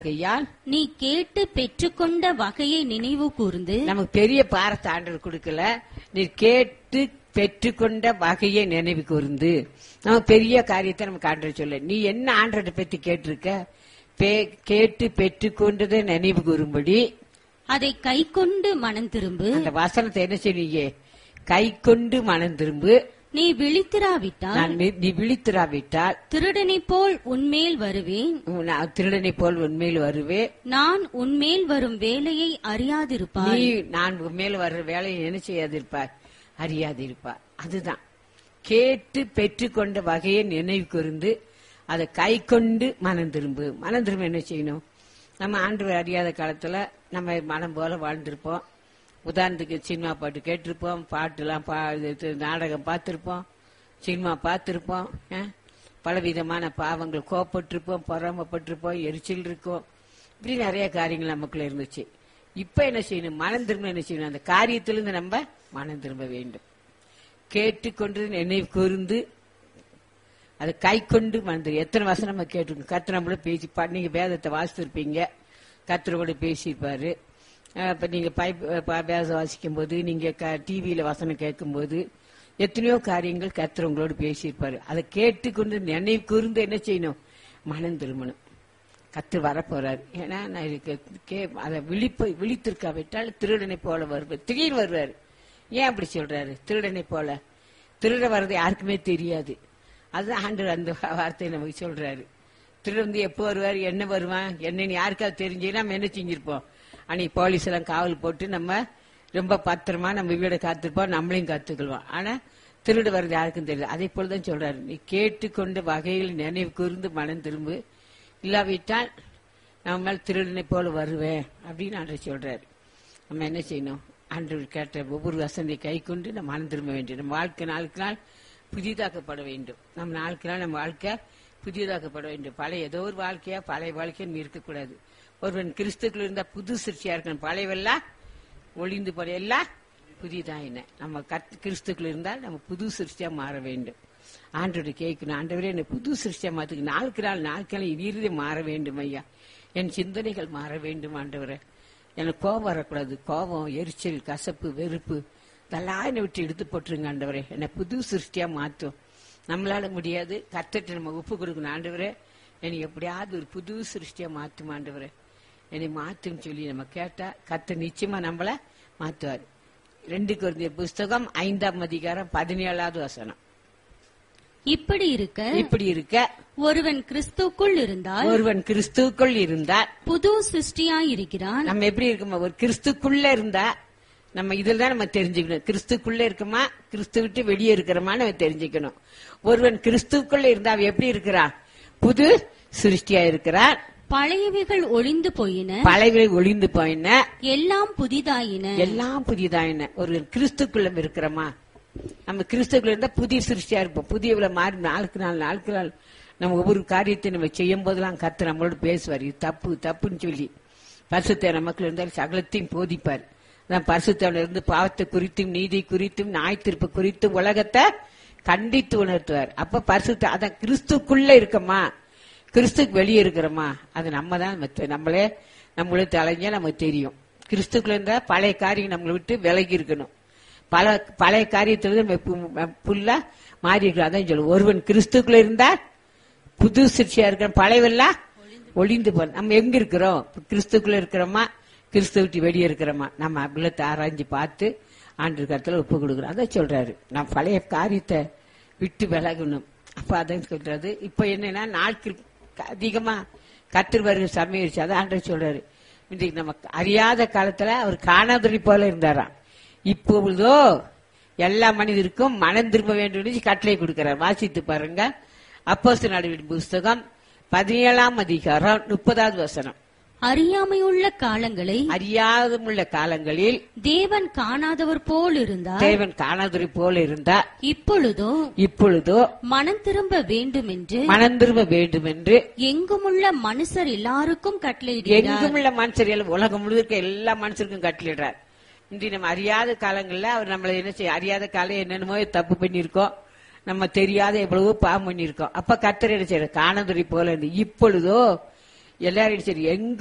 கையால் நீ கேட்டு பெற்றுக்கொண்ட வகையை நினைவு கூர்ந்து நமக்கு பெரிய பாரத்தை ஆண்டவர் கொடுக்கல நீ கேட்டு பெற்றுக்கொண்ட வகையை நினைவு கூர்ந்து நமக்கு பெரிய காரியத்தை நமக்கு ஆண்டவர் சொல்ல நீ என்ன ஆண்டவரை பத்தி கேட்டிருக்க பே- கேட்டு பெற்றுக்கொண்டதை நினைவு கூறும்படி அதை கைக்கொண்டு மனம் திரும்பு அந்த வசனத்தை என்ன செய்வீங்க கை கொண்டு மனம் திரும்பு நீ விழித்திராவிட்டால் நான் நீ- நீ விழித்திராவிட்டால் திருடனைப் போல் உன்மேல் வருவேன் நான் திருடனை போல் உண்மையில் வருவே நான் உன்மேல் வரும் வேலையை நீ அறியாதிருப்பாய் நான் உன் மேல் வர்ற வேலையை என்ன செய்யாதிருப்பார் அறியாதிருப்பார் அதுதான் கேட்டு பெற்றுக்கொண்ட வகையை நினைவு கூர்ந்து அதை கை கொண்டு மனம் திரும்பு மனம் திரும்ப என்ன செய்யணும் நம்ம ஆண்டு அறியாத காலத்துல நம்ம மனம் போல வாழ்ந்திருப்போம் உதாரணத்துக்கு சினிமா பாட்டு கேட்டிருப்போம் பாட்டுலாம் பா இது நாடகம் பார்த்திருப்போம் சினிமா பார்த்திருப்போம் அஹ், பலவிதமான பாவங்கள் கோப்பட்டிருப்போம் பொறாமப்பட்டிருப்போம் எரிச்சல் இருக்கும் இப்படி நிறைய காரியங்கள் நமக்குள்ள இருந்துச்சு இப்ப என்ன செய்யணும் மனம் திரும்ப என்ன செய்யணும் அந்த காரியத்திலிருந்து நம்ம மனம் திரும்ப வேண்டும் கேட்டுக்கொண்டு நினைவு கூர்ந்து அது கை கொண்டு மறந்து எத்தனை வருஷம் நம்ம கேட்டிருக்கோம் கத்திர நம்மள பேசி பா- நீங்க வேதத்தை வாசித்திருப்பீங்க கத்திர கூட பேசியிருப்பாரு அஹ் இப்ப நீங்க பைப் ப- வேதம் வாசிக்கும் போது நீங்க டிவியில வசனம் கேட்கும்போது எத்தனையோ காரியங்கள் கத்திர உங்களோடு பேசியிருப்பாரு அதை கேட்டுக்கொண்டு நினைவு கூர்ந்து என்ன செய்யணும் மனம் திரும்பணும் கத்து வரப்போறாரு ஏன்னா நான் இதுக்கு கே- அதை விழிப்பு விழித்திருக்காவிட்டால் திருடனை போல வருவார் திடீர்னு வருவாரு ஏன் அப்படி சொல்றாரு திருடனை போல திருட வர்றது யாருக்குமே தெரியாது அது ஆண்டவர் அந்த வார்த்தையை நமக்கு சொல்றாரு திருடன் வந்து எப்போ வருவார் என்ன வருவான் என்னன்னு யாருக்காவது தெரிஞ்சு நம்ம என்ன செஞ்சிருப்போம் அன்னைக்கு போலீஸ் எல்லாம் காவல் போட்டு நம்ம ரொம்ப பத்திரமா நம்ம வீடை காத்திருப்போம் நம்மளையும் காத்துக்கொள்வோம் ஆனா திருடு வர்றது யாருக்கும் தெரியல அதே போலதான் சொல்றாரு நீ கேட்டுக்கொண்ட வகையில் நினைவு கூர்ந்து மனம் திரும்பு இல்லாவிட்டால் நம்ம மேல் திருடனை போல வருவேன் அப்படின்னு ஆண்டவர் சொல்றாரு நம்ம என்ன செய்யணும் ஆண்டவர் கேட்ட ஒவ்வொரு வசந்தை கை கொண்டு நம்ம மனம் திரும்ப வேண்டும் நம்ம வாழ்க்கை நாளுக்கு நாள் புதிதாக்கப்பட வேண்டும் நம்ம நாளுக்கு நாள் நம்ம வாழ்க்கை புதிதாக்கப்பட வேண்டும் பழைய ஏதோ ஒரு வாழ்க்கையா பழைய வாழ்க்கையா நம்ம இருக்கக்கூடாது ஒருவன் கிறிஸ்துக்குள்ள இருந்தா புது சிற்சியா இருக்கணும் பழையவெல்லாம் ஒளிந்து போற எல்லாம் புதிதா என்ன நம்ம கத்- கிறிஸ்துக்குள்ள இருந்தால் நம்ம புது சிருஷ்டியா மாற வேண்டும் ஆண்டோட கேட்கணும் ஆண்டவரே என்னை புது சிருஷ்டியா மாத்துக்கு நாளுக்கு நாள் நாளுக்கு நாள் இறுதி மாற வேண்டும் ஐயா என் சிந்தனைகள் மாற வேண்டும் ஆண்டவரே எனக்கு கோபம் வரக்கூடாது கோபம் எரிச்சல் கசப்பு வெறுப்பு இதெல்லாம் என்னை விட்டு எடுத்து போட்டுருங்க ஆண்டவரே என்னை புது சிருஷ்டியா மாத்தும் நம்மளால முடியாது கத்தட்டு நம்ம ஒப்பு கொடுக்கணும் ஆண்டவரே என்னை எப்படியாவது ஒரு புது சிருஷ்டியா மாத்தும் ஆண்டவரே என்னை மாத்துன்னு சொல்லி நம்ம கேட்டா கத்த நிச்சயமா நம்மள மாத்துவார் ரெண்டு குருந்திய புஸ்தகம் ஐந்தாம் அதிகாரம் பதினேழாவது வசனம் இப்படி இருக்க இப்படி இருக்க ஒருவன் கிறிஸ்துக்குள் இருந்தால் ஒருவன் கிறிஸ்துக்குள் இருந்தால் புது சிருஷ்டியாயிருக்கிறான் நம்ம எப்படி இருக்கோமா ஒரு கிறிஸ்துக்குள்ள இருந்தா நம்ம இதுல தான் நம்ம தெரிஞ்சுக்கணும் கிறிஸ்துக்குள்ள இருக்கமா கிறிஸ்து விட்டு வெளியே இருக்கிறோமான்னு நம்ம தெரிஞ்சுக்கணும் ஒருவன் கிறிஸ்துக்குள்ள இருந்தா அவன் எப்படி இருக்கிறான் புது சிருஷ்டியா இருக்கிறான் பழையவைகள் ஒளிந்து போயின பழைய ஒளிந்து போயின எல்லாம் புதிதாயின எல்லாம் புதியதாயின ஒரு கிறிஸ்துக்குள்ள இருக்கிறோமா நம்ம கிறிஸ்துக்குள்ள இருந்தா புதிய சிருஷ்டியா இருப்போம் புதியவுல மாறி நாளுக்கு நாள் நாளுக்கு நாள் நம்ம ஒவ்வொரு காரியத்தை நம்ம செய்யும் போதெல்லாம் கத்து நம்மளோட பேசுவார் இது தப்பு தப்புன்னு சொல்லி பரிசுத்த நமக்குள்ள இருந்தால் சகலத்தையும் போதிப்பார் நான் பரிசுத்தவன இருந்து பாவத்தை குறித்தும் நீதி குறித்தும் நாய் திருப்பு குறித்தும் உலகத்தை கண்டித்து உணர்த்துவார் அப்ப பரிசுத்த அதான் கிறிஸ்துக்குள்ள இருக்கமா கிறிஸ்துக்கு வெளியே இருக்கிறோமா அது நம்ம தான் நம்ம தெ- நம்மளே நம்மளே தலைஞ்சா நமக்கு தெரியும் கிறிஸ்துக்குள்ள இருந்தா பழைய காரியம் நம்மளை விட்டு விலகி இருக்கணும் பல பழைய காரியத்துல நம்ம பு- புல்லா மாறி இருக்கிறோம் அதான் சொல்லுவோம் ஒருவன் கிறிஸ்துக்குள்ள இருந்தா புது சிற்சியா இருக்கிற பழையவெல்லாம் ஒளிந்து போ நம்ம எங்க இருக்கிறோம் கிறிஸ்துக்குள்ள இருக்கிறோமா கிறிஸ்து விட்டு வெளியே இருக்கிறோமா நம்ம உள்ளத்தை ஆராய்ஞ்சு பார்த்து ஆண்டு கருத்துல ஒப்பு கொடுக்குறோம் அதான் சொல்றாரு நான் பழைய காரியத்தை விட்டு விலகணும் அப்ப அதான் சொல்றாரு இப்ப என்னன்னா நாட்கள் அதிகமா கத்திர வருகிற சமையல் அதான் ஆண்டவர் சொல்றாரு இன்றைக்கு நமக்கு அறியாத காலத்துல அவர் காணாதொழி போல இருந்தாராம் இப்பொழுதோ எல்லா மனிதருக்கும் மனம் திரும்ப வேண்டும் என்று கட்டளை கொடுக்கிறார் வாசித்து பாருங்க அப்போஸ்தலர் நடவடிக்கை புஸ்தகம் பதினேழாம் அதிகாரம் முப்பதாவது வசனம் அறியாமையுள்ள காலங்களை அறியாதமுள்ள காலங்களில் தேவன் காணாதவர் போல் இருந்தார் தேவன் காணாதொரு போல இருந்தா இப்பொழுதோ இப்பொழுதோ மனம் திரும்ப வேண்டும் என்று மனம் திரும்ப வேண்டும் என்று எங்குமுள்ள மனுஷர் எல்லாருக்கும் கட்டளையிடுகிறார் எங்கும் உள்ள மனுஷர் எல்லாம் உலகம் முழுக்க எல்லா மனுஷருக்கும் கட்டளிடுறார் இன்றி நம்ம அறியாத காலங்கள்ல அவர் நம்மளை என்ன செய்ய அறியாத காலம் என்னென்னமோ தப்பு பண்ணியிருக்கோம் நம்ம தெரியாத எவ்வளவோ பாவம் பண்ணியிருக்கோம் அப்ப கத்தர் என்ன செய்யற காணதுரை போல இருந்து இப்பொழுதோ எல்லாரும் சரி எங்க